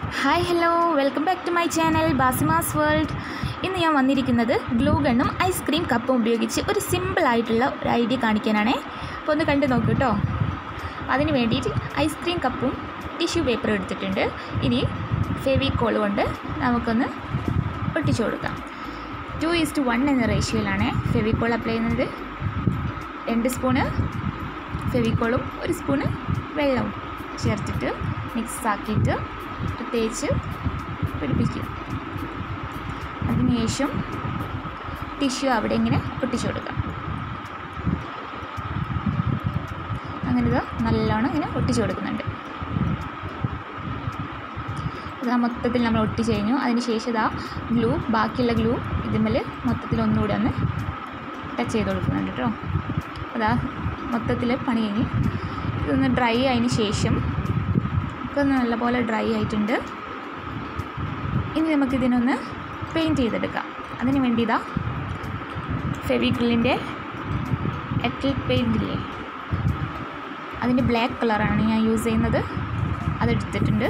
hi hello welcome back to my channel Basima's world ഇന്ന് ഞാൻ വന്നിരിക്കുന്നത് ഗ്ലൂ ഗണ്ണും ഐസ്ക്രീം കപ്പും ഉപയോഗിച്ച് ഒരു സിമ്പിളായിട്ടുള്ള ഒരു ഐഡിയ കാണിക്കാനാണേ അപ്പോൾ ഒന്ന് കണ്ടു നോക്കൂ കേട്ടോ അതിന് വേണ്ടിയിട്ട് ഐസ്ക്രീം കപ്പും ടിഷ്യൂ പേപ്പറും എടുത്തിട്ടുണ്ട് ഇനി ഫെവിക്കോൾ കൊണ്ട് നമുക്കൊന്ന് ഒട്ടിച്ചു കൊടുക്കാം ടു ഈസ് ടു വൺ എന്ന റേഷ്യോയിലാണ് ഫെവിക്കോൾ അപ്ലൈ ചെയ്യുന്നത് രണ്ട് സ്പൂണ് ഫെവിക്കോളും ഒരു സ്പൂണ് വെള്ളവും ചേർത്തിട്ട് മിക്സ് ആക്കിയിട്ട് തേച്ച് പിടിപ്പിക്കും അതിനുശേഷം ടിഷ്യൂ അവിടെ ഇങ്ങനെ ഒട്ടിച്ചു കൊടുക്കാം അങ്ങനെ ഇത് നല്ലോണം ഇങ്ങനെ ഒട്ടിച്ചു കൊടുക്കുന്നുണ്ട് ഇത് മൊത്തത്തിൽ നമ്മൾ ഒട്ടിച്ച് കഴിഞ്ഞു അതിന് ശേഷം ഇതാ ഗ്ലൂ ബാക്കിയുള്ള ഗ്ലൂ ഇതിന്മേൽ മൊത്തത്തിൽ ഒന്നുകൂടെ ഒന്ന് ടച്ച് ചെയ്ത് കൊടുക്കുന്നുണ്ട് കേട്ടോ അതാ മൊത്തത്തിൽ പണി കഴിഞ്ഞ് ഇതൊന്ന് ഡ്രൈ ആയതിന് ശേഷം ഒക്കെ നല്ലപോലെ ഡ്രൈ ആയിട്ടുണ്ട് ഇനി നമുക്കിതിനൊന്ന് പെയിൻറ്റ് ചെയ്തെടുക്കാം അതിന് വേണ്ടി ഇതാ ഫെവിക്രിലിൻ്റെ എക്ലിക് പെയിൻ്റ് ഇല്ലേ അതിൻ്റെ ബ്ലാക്ക് കളറാണ് ഞാൻ യൂസ് ചെയ്യുന്നത് അതെടുത്തിട്ടുണ്ട്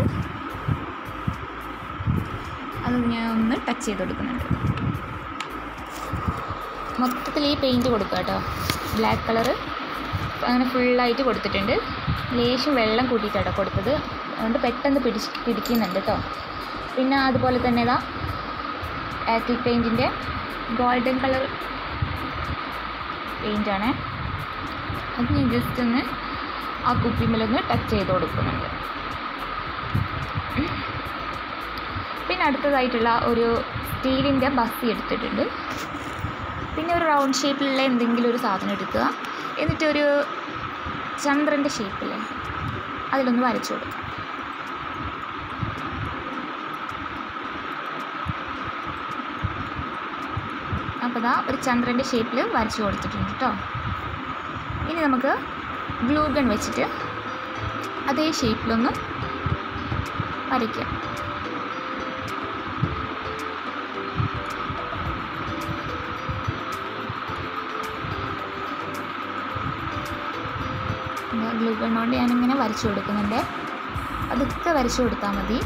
അത് ഞാൻ ഒന്ന് ടച്ച് ചെയ്ത് കൊടുക്കുന്നുണ്ട് മൊത്തത്തിൽ ഈ പെയിൻറ്റ് കൊടുക്കുക കേട്ടോ ബ്ലാക്ക് കളറ് അങ്ങനെ ഫുള്ളായിട്ട് കൊടുത്തിട്ടുണ്ട് ലേശം വെള്ളം കൂട്ടിയിട്ടാണ് കൊടുത്തത് അതുകൊണ്ട് പെട്ടെന്ന് പിടിച്ച് പിടിക്കുന്നുണ്ട് കേട്ടോ പിന്നെ അതുപോലെ തന്നെ ഇതാ ആക്കിൾ പെയിൻറ്റിൻ്റെ ഗോൾഡൻ കളർ പെയിൻ്റാണ് അത് ഞാൻ ജസ്റ്റ് ഒന്ന് ആ കുപ്പിമേലൊന്ന് ടച്ച് ചെയ്ത് കൊടുക്കുന്നുണ്ട് പിന്നെ അടുത്തതായിട്ടുള്ള ഒരു സ്റ്റീലിൻ്റെ ബസ്സി എടുത്തിട്ടുണ്ട് പിന്നെ ഒരു റൗണ്ട് ഷേപ്പിലുള്ള എന്തെങ്കിലും ഒരു സാധനം എടുക്കുക എന്നിട്ടൊരു ചന്ദ്രൻ്റെ ഷേപ്പില്ലേ അതിലൊന്ന് വരച്ചു കൊടുക്കാം അപ്പോൾ ഇതാ ഒരു ചന്ദ്രൻ്റെ ഷേപ്പിൽ വരച്ചു കൊടുത്തിട്ടുണ്ട് കേട്ടോ ഇനി നമുക്ക് ഗ്ലൂ ഗൺ വെച്ചിട്ട് അതേ ഷേപ്പിലൊന്ന് വരയ്ക്കാം ഗ്ലൂ ഗൺ കൊണ്ട് ഞാനിങ്ങനെ വരച്ചു കൊടുക്കുന്നുണ്ട് അതൊക്കെ വരച്ചു കൊടുത്താൽ മതി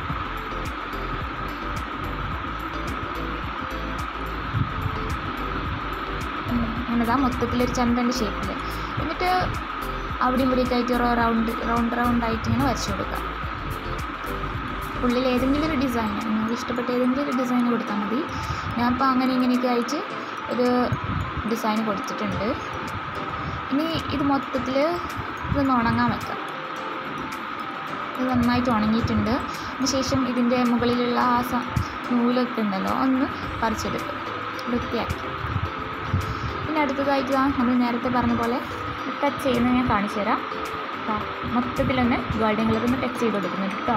അങ്ങനെതാ മൊത്തത്തിലൊരു ചന്ദ്രൻ്റെ ഷേപ്പിൽ എന്നിട്ട് അവിടെയും ഇവിടെയൊക്കെ ആയിട്ട് റൗണ്ട് റൗണ്ട് റൗണ്ട് ആയിട്ട് ഇങ്ങനെ വരച്ചു കൊടുക്കാം ഉള്ളിൽ ഏതെങ്കിലും ഒരു ഡിസൈൻ നിങ്ങൾക്ക് ഇഷ്ടപ്പെട്ട ഏതെങ്കിലും ഒരു ഡിസൈൻ കൊടുത്താൽ മതി ഞാൻ ഇപ്പോൾ അങ്ങനെ ഇങ്ങനെയൊക്കെ ആയിട്ട് ഒരു ഡിസൈൻ കൊടുത്തിട്ടുണ്ട് ഇനി ഇത് മൊത്തത്തിൽ ഇതൊന്ന് ഉണങ്ങാൻ വെക്കാം ഇത് നന്നായിട്ട് ഉണങ്ങിയിട്ടുണ്ട് അതിന് ശേഷം ഇതിൻ്റെ മുകളിലുള്ള ആ സ നൂലൊക്കെ ഉണ്ടല്ലോ ഒന്ന് പറിച്ചെടുക്കും വൃത്തിയാക്കി പിന്നെ അടുത്തതായിട്ട് നമ്മൾ നേരത്തെ പറഞ്ഞ പോലെ ടച്ച് ചെയ്യുന്നത് ഞാൻ കാണിച്ചു തരാം മൊത്തത്തിലൊന്ന് ഗോൾഡൻ കളർ ഒന്ന് ടച്ച് ചെയ്ത് കൊടുക്കുന്നുണ്ട് കേട്ടോ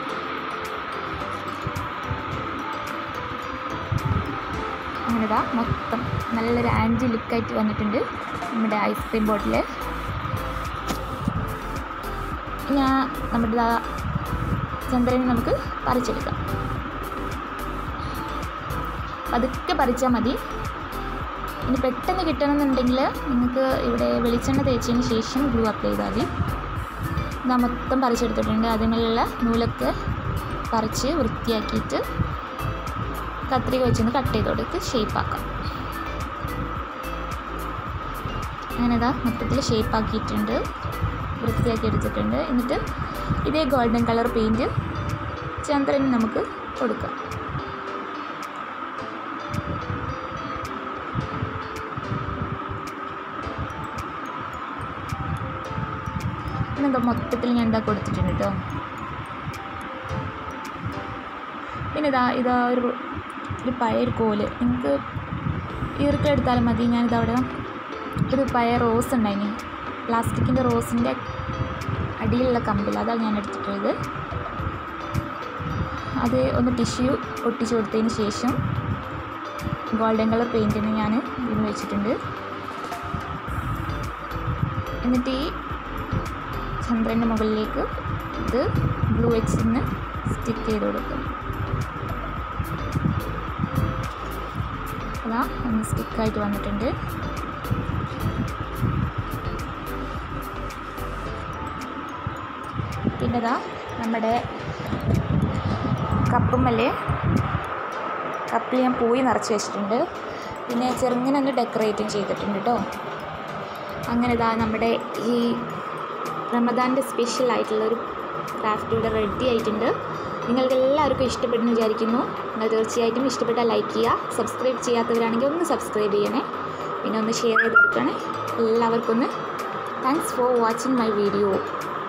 അങ്ങനെതാ മൊത്തം നല്ലൊരു ആൻറ്റി ലുക്കായിട്ട് വന്നിട്ടുണ്ട് നമ്മുടെ ഐസ്ക്രീം ബോട്ടിൽ ഞാൻ നമ്മുടെ ചന്ദ്രനെ നമുക്ക് പറിച്ചെടുക്കാം പതുക്കെ പറിച്ചാൽ മതി ഇനി പെട്ടെന്ന് കിട്ടണമെന്നുണ്ടെങ്കിൽ നിങ്ങൾക്ക് ഇവിടെ വെളിച്ചെണ്ണ തേച്ചതിന് ശേഷം ഗ്ലൂ അപ്ലൈ ചെയ്താൽ മതി ഇതാ മൊത്തം പറിച്ചെടുത്തിട്ടുണ്ട് അതിനുള്ള നൂലൊക്കെ പറിച്ച് വൃത്തിയാക്കിയിട്ട് കത്രിക വെച്ചൊന്ന് കട്ട് ചെയ്ത് കൊടുത്ത് ഷേപ്പാക്കാം അങ്ങനെ ഇതാ മൊത്തത്തിൽ ഷേപ്പാക്കിയിട്ടുണ്ട് വൃത്തിയാക്കി എടുത്തിട്ടുണ്ട് എന്നിട്ട് ഇതേ ഗോൾഡൻ കളർ പെയിൻറ്റ് ചന്ദ്രന് നമുക്ക് കൊടുക്കാം പിന്നെന്താ മൊത്തത്തിൽ ഞാൻ എന്താ കൊടുത്തിട്ടുണ്ട് കേട്ടോ പിന്നെ ഇതാ ഇതാ ഒരു ഒരു പഴയൊരു കോല് നിങ്ങൾക്ക് ഈർക്കെടുത്താലും മതി ഞാനിതവിടെ ഒരു പഴയ റോസ് ഉണ്ടായിനി പ്ലാസ്റ്റിക്കിൻ്റെ റോസിൻ്റെ അടിയിലുള്ള കമ്പിൽ അതാണ് ഞാൻ എടുത്തിട്ടുള്ളത് അത് ഒന്ന് ടിഷ്യൂ ഒട്ടിച്ചു കൊടുത്തതിന് ശേഷം ഗോൾഡൻ കളർ പെയിൻറ്റിന് ഞാൻ ഇതിന് വെച്ചിട്ടുണ്ട് എന്നിട്ട് ഈ ചന്ദ്രൻ്റെ മുകളിലേക്ക് ഇത് ബ്ലൂ വെച്ചിന്ന് സ്റ്റിക്ക് ചെയ്ത് കൊടുക്കും അതാ ഒന്ന് സ്റ്റിക്കായിട്ട് വന്നിട്ടുണ്ട് പിന്നെ ഇതാ നമ്മുടെ കപ്പുമ്മല് കപ്പിൽ ഞാൻ പൂയി നിറച്ച് വെച്ചിട്ടുണ്ട് പിന്നെ ചെറുങ്ങനെ ഒന്ന് ഡെക്കറേറ്റും ചെയ്തിട്ടുണ്ട് കേട്ടോ അങ്ങനെ ഇതാ നമ്മുടെ ഈ റമദാൻ്റെ സ്പെഷ്യൽ ആയിട്ടുള്ളൊരു ക്രാഫ്റ്റ് ഇവിടെ റെഡി ആയിട്ടുണ്ട് നിങ്ങൾക്ക് എല്ലാവർക്കും ഇഷ്ടപ്പെടുന്നു വിചാരിക്കുന്നു നിങ്ങൾ തീർച്ചയായിട്ടും ഇഷ്ടപ്പെട്ടാൽ ലൈക്ക് ചെയ്യുക സബ്സ്ക്രൈബ് ചെയ്യാത്തവരാണെങ്കിൽ ഒന്ന് സബ്സ്ക്രൈബ് ചെയ്യണേ പിന്നെ ഒന്ന് ഷെയർ ചെയ്ത് കൊടുക്കണേ എല്ലാവർക്കും ഒന്ന് thanks for watching my video